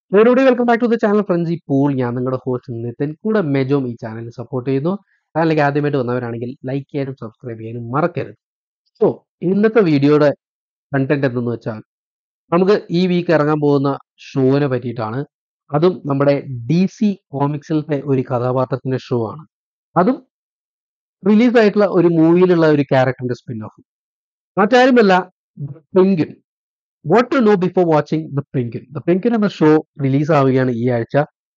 everybody welcome back to the channel friends pool ഞാൻ നിങ്ങളുടെ host Nitin കൂടെ മെജോം ഈ ചാനൽ സപ്പോർട്ട് ചെയ്യുന്നു ചാനലിലേക്ക് ആദ്യമായിട്ട് വന്നവരാണെങ്കിൽ ലൈക്ക് ചെയ്യാനും സബ്സ്ക്രൈബ് ചെയ്യാനും മറക്കരുത് സോ ഇന്നത്തെ വീഡിയോയുടെ കണ്ടന്റ് എന്തെന്ന് വെച്ചാൽ നമുക്ക് ഈ വീക്ക് ഇറങ്ങാൻ പോകുന്ന ഷോനെ പറ്റിയിട്ടാണ് അതും നമ്മുടെ ഡി സി കോമിക്സിലത്തെ ഒരു കഥാപാത്രത്തിന്റെ ഷോ ആണ് അതും റിലീസ് ആയിട്ടുള്ള ഒരു മൂവിയിലുള്ള ഒരു ക്യാരക്ടറിന്റെ സ്പിൻ ഓഫ് മറ്റാരുമല്ല penguin what to know before watching the penguin the penguin എന്ന ഷോ റിലീസ് ആവുകയാണ് ഈ ആഴ്ച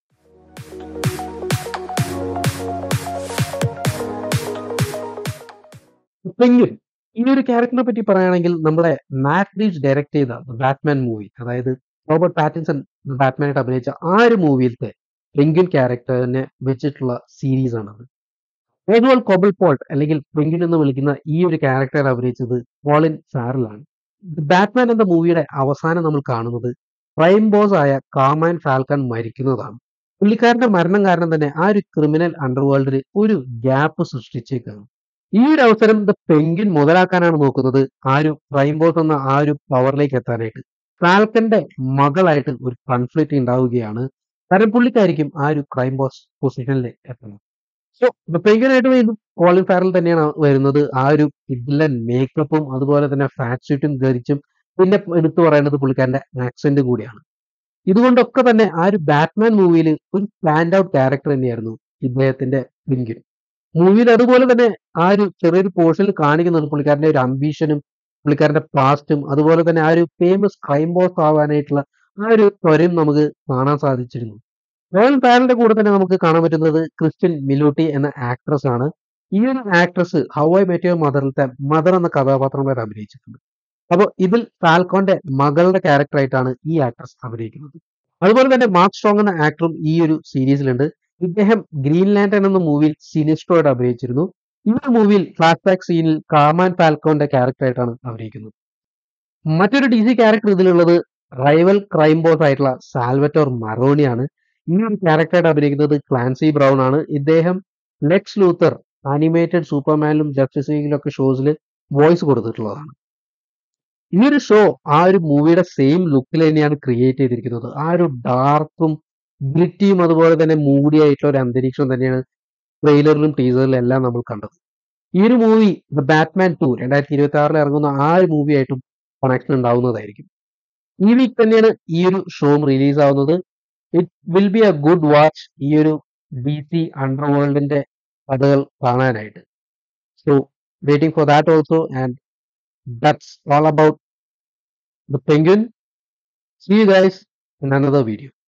പെൻഗ്വിൻ ഈ ഒരു ക്യാരക്ടറിനെ പറ്റി പറയുകയാണെങ്കിൽ നമ്മുടെ മാറ്റ് റീച്ച് ഡയറക്ട് ചെയ്ത ബാറ്റ്മാൻ മൂവി അതായത് റോബർട്ട് പാറ്റിൻസൺ ബാറ്റ്മാനായിട്ട് അഭിനയിച്ച ആ ഒരു മൂവിയിലത്തെ പെൻഗ്വിൻ ക്യാരക്ടറിനെ വെച്ചിട്ടുള്ള സീരീസ് ആണത് ഓസ്വാൾ കൊബൽ പോൾട്ട് അല്ലെങ്കിൽ പെൻഗ്വിൻ എന്ന് വിളിക്കുന്ന ഈ ഒരു ക്യാരക്ടർ അഭിനയിച്ചത് കോളിൻ ഫാറലാണ് ബാറ്റ്മാൻ എന്ന മൂവിയുടെ അവസാനം നമ്മൾ കാണുന്നത് പ്രൈം ബോസ് ആയ കാമാൻ ഫാൽക്കൺ മരിക്കുന്നതാണ് പുള്ളിക്കാരന്റെ മരണം കാരണം തന്നെ ആ ഒരു ക്രിമിനൽ അണ്ടർവേൾഡിൽ ഒരു ഗ്യാപ്പ് സൃഷ്ടിച്ചേക്കാണ് ഈ ഒരു അവസരം ദ പെൻഗിൻ മുതലാക്കാനാണ് നോക്കുന്നത് ആ ഒരു പ്രൈം ബോസ് എന്ന ആ ഒരു പവറിലേക്ക് എത്താനായിട്ട് ഫാൽക്കന്റെ മകളായിട്ട് ഒരു കൺഫ്ലിക്റ്റ് ഉണ്ടാവുകയാണ് കാരണം പുള്ളിക്കായിരിക്കും ആ ഒരു ക്രൈം ബോസ് പൊസിഷനിൽ എത്തുന്നത് സോ ദ പെൻഗിനായിട്ട് വീണ്ടും കോളിൻ ഫാരൽ തന്നെയാണ് വരുന്നത് ആ ഒരു കിഡിലൻ മേക്കപ്പും അതുപോലെ തന്നെ ഫാറ്റ് സ്യൂട്ടും ധരിച്ചും പിന്നെ എടുത്തു പറയേണ്ടത് പുള്ളിക്കാരന്റെ ആക്സെന്റ് കൂടിയാണ് ഇതുകൊണ്ടൊക്കെ തന്നെ ആ ഒരു ബാറ്റ്മാൻ മൂവിയിൽ ഒരു സ്റ്റാൻഡ് ഔട്ട് ക്യാരക്ടർ തന്നെയായിരുന്നു ഇദ്ദേഹത്തിന്റെ പെൻഗിൻ മൂവിയിൽ അതുപോലെ തന്നെ ആ ഒരു ചെറിയൊരു പോർഷനിൽ കാണിക്കുന്നുണ്ട് പുള്ളിക്കാരന്റെ ഒരു അംബീഷനും പുള്ളിക്കാരന്റെ പാസ്റ്റും അതുപോലെ തന്നെ ആ ഒരു ഫേമസ് ക്രൈം ബോസ് ആവാനായിട്ടുള്ള ആ ഒരു ത്വരയും നമുക്ക് കാണാൻ സാധിച്ചിരുന്നു റോയൽ പാരലിന്റെ കൂടെ തന്നെ നമുക്ക് കാണാൻ പറ്റുന്നത് ക്രിസ്ത്യൻ മിലൂട്ടി എന്ന ആക്ട്രസ് ആണ് ഈ ഒരു ആക്ട്രസ് ഹൗ ഐ മെറ്റിയോ മദറിലത്തെ മദർ എന്ന കഥാപാത്രങ്ങളെ അഭിനയിച്ചിട്ടുണ്ട് അപ്പോൾ ഇതിൽ ഫാൽക്കോന്റെ മകളുടെ ക്യാരക്ടറായിട്ടാണ് ഈ ആക്ട്രസ് അഭിനയിക്കുന്നത് അതുപോലെ തന്നെ മാർക്ക് സ്ട്രോങ് എന്ന ആക്ടറും ഈ ഒരു സീരീസിലുണ്ട് ഇദ്ദേഹം ഗ്രീൻ ലാൻഡൻ എന്ന മൂവിയിൽ സിനിസ്ട്രോയുടെ അഭിനയിച്ചിരുന്നു ഈ ഒരു മൂവിയിൽ ഫ്ലാഷ് ബാക്ക് സീനിൽ കാമാൻ ഫാൽക്കോന്റെ ക്യാരക്ടറായിട്ടാണ് അഭിനയിക്കുന്നത് മറ്റൊരു ഡി സി ക്യാരക്ടർ ഇതിലുള്ളത് റൈവൽ ക്രൈം ബോസ് ആയിട്ടുള്ള സാൽവറ്റോർ മറോണിയാണ് ഈ ഒരു ക്യാരക്ടറായിട്ട് അഭിനയിക്കുന്നത് ക്ലാൻസി ബ്രൗൺ ആണ് ഇദ്ദേഹം ലെക്സ് ലൂത്തർ ആനിമേറ്റഡ് സൂപ്പർമാനിലും ജസ്റ്റിസ് ലീഗിലും ഒക്കെ ഷോസിൽ വോയിസ് കൊടുത്തിട്ടുള്ളതാണ് ഈ ഒരു ഷോ ആ ഒരു മൂവിയുടെ സെയിം ലുക്കിൽ തന്നെയാണ് ക്രിയേറ്റ് ചെയ്തിരിക്കുന്നത് ആ ഒരു ഡാർക്കും ഗ്രിറ്റിയും അതുപോലെ തന്നെ മൂടി ആയിട്ടുള്ള ഒരു അന്തരീക്ഷം തന്നെയാണ് ട്രെയിലറിലും ടീസറിലും എല്ലാം നമ്മൾ കണ്ടത് ഈ ഒരു മൂവി ദ ബാറ്റ്മാൻ ടു രണ്ടായിരത്തി ഇരുപത്തി ആറിൽ ഇറങ്ങുന്ന ആ ഒരു മൂവി ആയിട്ടും കണക്ഷൻ ഉണ്ടാവുന്നതായിരിക്കും ഈ വീക്ക് തന്നെയാണ് ഈ ഒരു ഷോം റിലീസ് ആവുന്നത് it will be a good watch ഈ ഒരു ഡി സി അണ്ടർ വേൾഡിന്റെ കഥകൾ കാണാനായിട്ട് so waiting for that also and that's all about the penguin. See you guys in another video.